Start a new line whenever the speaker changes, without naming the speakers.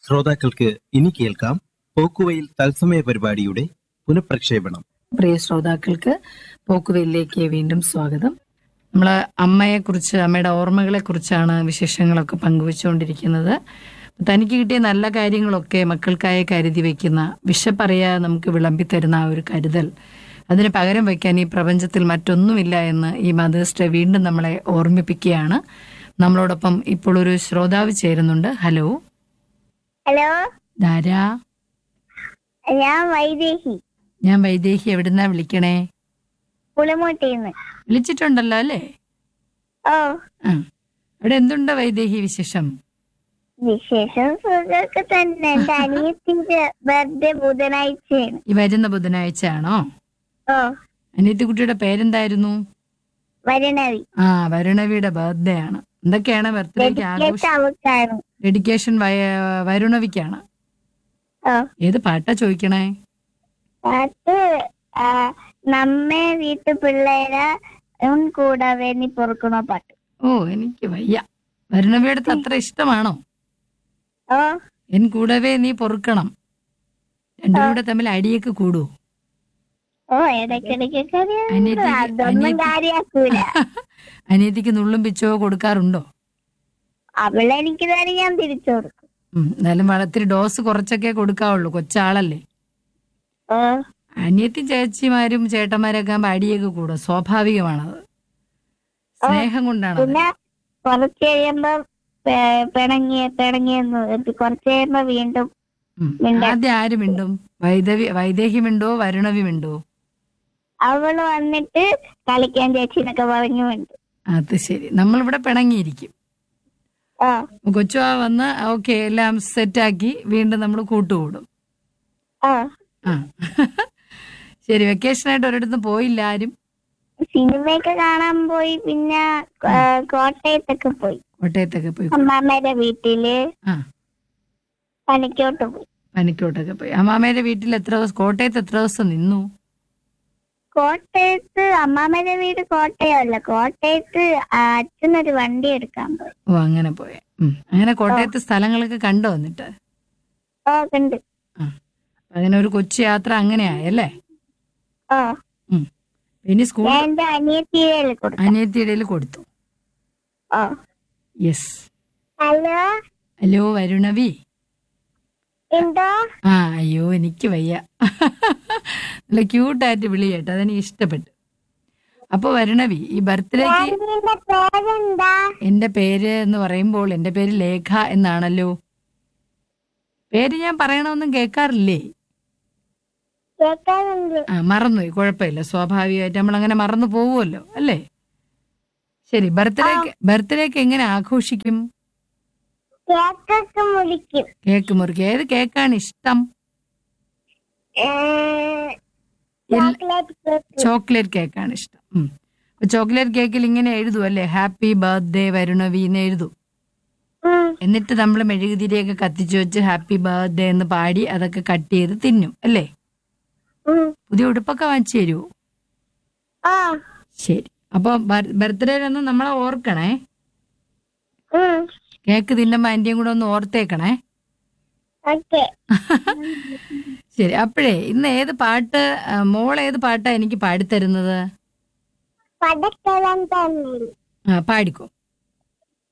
ശ്രോതാക്കൾക്ക് ഇനി കേൾക്കാം പോക്കുവയിൽ തത്സമയ പരിപാടിയുടെ പുനഃപ്രക്ഷേപണം
പ്രിയ ശ്രോതാക്കൾക്ക് പോക്കുവെല്ലിലേക്ക് വീണ്ടും സ്വാഗതം നമ്മൾ അമ്മയെക്കുറിച്ച് അമ്മയുടെ ഓർമ്മകളെ കുറിച്ചാണ് വിശേഷങ്ങളൊക്കെ പങ്കുവെച്ചുകൊണ്ടിരിക്കുന്നത് തനിക്ക് കിട്ടിയ നല്ല കാര്യങ്ങളൊക്കെ മക്കൾക്കായി കരുതി വെക്കുന്ന വിശപ്പറിയാതെ നമുക്ക് വിളമ്പി തരുന്ന ആ ഒരു കരുതൽ അതിന് പകരം വയ്ക്കാൻ ഈ പ്രപഞ്ചത്തിൽ മറ്റൊന്നുമില്ല എന്ന് ഈ മദേഴ്സ് ഡേ വീണ്ടും നമ്മളെ ഓർമ്മിപ്പിക്കുകയാണ് നമ്മളോടൊപ്പം ഇപ്പോൾ ഒരു ശ്രോതാവ് ചേരുന്നുണ്ട് ഹലോ
ഹലോ
ധാരാ
ഞാൻ വൈദേഹി
ഞാൻ വൈദേഹി എവിടുന്നാ വിളിക്കണേ
പുളിമൂട്ടിന്ന്
വിളിച്ചിട്ടുണ്ടല്ലോ അല്ലേ
ഓ
ആ അവിടെ എന്തുണ്ട് വൈദേഹി വിശേഷം
വിശേഷം സുഖമൊക്കെ തന്നെ എന്റെ അനിയത്തിന്റെ ബർത്ത്ഡേ ബുധനാഴ്ചയാണ്
ഈ വരുന്ന ബുധനാഴ്ച ആണോ
ഓ
അനിയത്തി കുട്ടിയുടെ പേരെന്തായിരുന്നു
വരണവി
ആ വരുണവിയുടെ ബർത്ത്ഡേ ആണ് എന്തൊക്കെയാണ് ബർത്ത്ഡേക്ക്
ഡെഡിക്കേറ്റ്
ആഘോഷം
അവക്കാണ്
ഡെഡിക്കേഷൻ വയ- വരുണവിക്കാണ്
ഓ
ഏത് പാട്ടാ ചോദിക്കണേ
അത് ആ, നമ്മെ വീട്ടു പിള്ളേരെ ഉൻ കൂടാതെ നീ പൊറുക്കണോ പാട്ട്
ഓ എനിക്ക് വയ്യ വരുണവിയുടെ അത്ര ഇഷ്ടമാണോ
ഓ
എൻ കൂടവേ നീ പൊറുക്കണം രണ്ടുപേരുടെ തമ്മിൽ അടിയൊക്കെ കൂടുവോ
ഓ ഇടയ്ക്കിടയ്ക്കൊക്കെ അറിയാം.
അനിയത്തിക്ക്
അതൊന്നും
അനിയത്തി
കാര്യാക്കൂല
അനിയത്തിക്ക് നുള്ളും പിച്ചോ കൊടുക്കാറുണ്ടോ
അവളെനിക്ക് തരും ഞാൻ തിരിച്ചു കൊടുക്കും
ഉം, എന്നാലും വളർത്തിരി ഡോസ് കുറച്ചൊക്കെ കൊടുക്കാവുള്ളൂ കൊച്ചാളല്ലേ
ഓ
അനിയത്തി ചേച്ചിമാരും ചേട്ടന്മാരൊക്കെ ആകുമ്പോ അടിയൊക്കെ കൂടും സ്വാഭാവികമാണത് സ്നേഹം കൊണ്ടാണ്
പിന്നെ കുറച്ച് കഴിയുമ്പോ പെ- പിണങ്ങിയ പിണങ്ങിയെന്ന് വെച്ച് കുറച്ച് കഴിയുമ്പോ വീണ്ടും മിണ്ടാ.
ആദ്യം ആര് മിണ്ടും വൈദവി വൈദേഹി മിണ്ടോ വരുണവി മിണ്ടോ
അവള് വന്നിട്ട് കളിക്കാൻ ചേച്ചിന്നൊക്കെ പറഞ്ഞുണ്ട്
അത് ശരി നമ്മളിവിടെ പിണങ്ങിയിരിക്കും
ആ
കൊച്ചു ആ വന്ന് ഓക്കെ എല്ലാം സെറ്റാക്കി വീണ്ടും നമ്മൾ കൂട്ടുകൂടും
ആ
ആ ശരി വെക്കേഷനായിട്ട് ഒരിടത്തും പോയില്ല ആരും
സിനിമയൊക്കെ കാണാൻ പോയി പിന്നെ ആ, കോട്ടയത്തൊക്കെ പോയി
കോട്ടയത്തൊക്കെ പോയി
അമ്മാമ്മയുടെ വീട്ടില്
ആ
പണിക്കോട്ട് പോയി
പനിക്കോട്ടൊക്കെ പോയി അമ്മാമ്മയുടെ വീട്ടിൽ എത്ര ദിവസം കോട്ടയത്ത് എത്ര ദിവസം നിന്നു
കോട്ടയത്ത് അമ്മാമ്മയുടെ വീട് കോട്ടയമല്ല കോട്ടയത്ത് ആ അച്ഛനൊരു വണ്ടി എടുക്കാൻ പോയി
ഓ അങ്ങനെ പോയെ ഉം. അങ്ങനെ കോട്ടയത്ത് സ്ഥലങ്ങളൊക്കെ കണ്ടോ എന്നിട്ട്
ഓ കണ്ട്
ആ അങ്ങനെ ഒരു കൊച്ചു യാത്ര അങ്ങനെയായല്ലേ
ഓ
ഉം. ഇനി സ്കൂൾ
ഞാൻ എന്റെ അനിയത്തിയിൽ കൊടുത്തു
അനിയത്തിയുടെ കൊടുത്തു
ഓ
യെസ്
ഹലോ
ഹലോ വരുണവി
എന്തോ
ആ അയ്യോ എനിക്ക് വയ്യ നല്ല ക്യൂട്ടായിട്ട് വിളി കേട്ടോ അതെനിക്ക് ഇഷ്ടപ്പെട്ടു അപ്പൊ വരുണവി ഈ ബർത്ത്ഡേക്ക്
ആന്റിന്റെ പേരെന്താ
എന്റെ പേര് എന്ന് പറയുമ്പോൾ എന്റെ പേര് ലേഖ എന്നാണല്ലോ പേര് ഞാൻ പറയണമെന്നും കേൾക്കാറില്ലേ
കേൾക്കാനുണ്ട്
ആ മറന്നുപോയി കുഴപ്പമില്ല സ്വാഭാവികമായിട്ട് നമ്മൾ അങ്ങനെ മറന്നു പോവുമല്ലോ അല്ലേ ശരി ബർത്ത്ഡേക്ക് ബർത്ത്ഡേക്ക് എങ്ങനെ ആഘോഷിക്കും
കേക്കൊക്കെ മുറിക്കും
കേക്ക് മുറിക്കുക ഏത് കേക്കാണ് ഇഷ്ടം
ചോക്ലേറ്റ് കേക്ക്
ചോക്ലേറ്റ് കേക്കാണ് ഇഷ്ടം ഉം. അപ്പൊ ചോക്ലേറ്റ് കേക്കിൽ ഇങ്ങനെ എഴുതും അല്ലേ ഹാപ്പി ബർത്ത്ഡേ വരുണവി എന്ന് എഴുതും
ഉം.
എന്നിട്ട് നമ്മൾ മെഴുകുതിരിയൊക്കെ കത്തിച്ചു വെച്ച് ഹാപ്പി ബർത്ത്ഡേ എന്ന് പാടി അതൊക്കെ കട്ട് ചെയ്ത് തിന്നും അല്ലേ
ഉം.
പുതിയ ഉടുപ്പൊക്കെ വാങ്ങിച്ചു തരുമോ
ആ
ശരി അപ്പൊ ബർത്ത്ഡേയിലൊന്നും നമ്മളെ ഓർക്കണേ
ഉം.
കേക്ക് തിന്നുമ്പോ ആന്റിയും കൂടെ ഒന്ന് ഓർത്തേക്കണേ
ഓക്കെ
ശരി അപ്പോഴേ ഇന്ന് ഏത് പാട്ട് ആ, മോൾ ഏത് പാട്ടാ എനിക്ക് പാടിത്തരുന്നത്
പടക്കളം തന്നെ
ആ പാടിക്കോ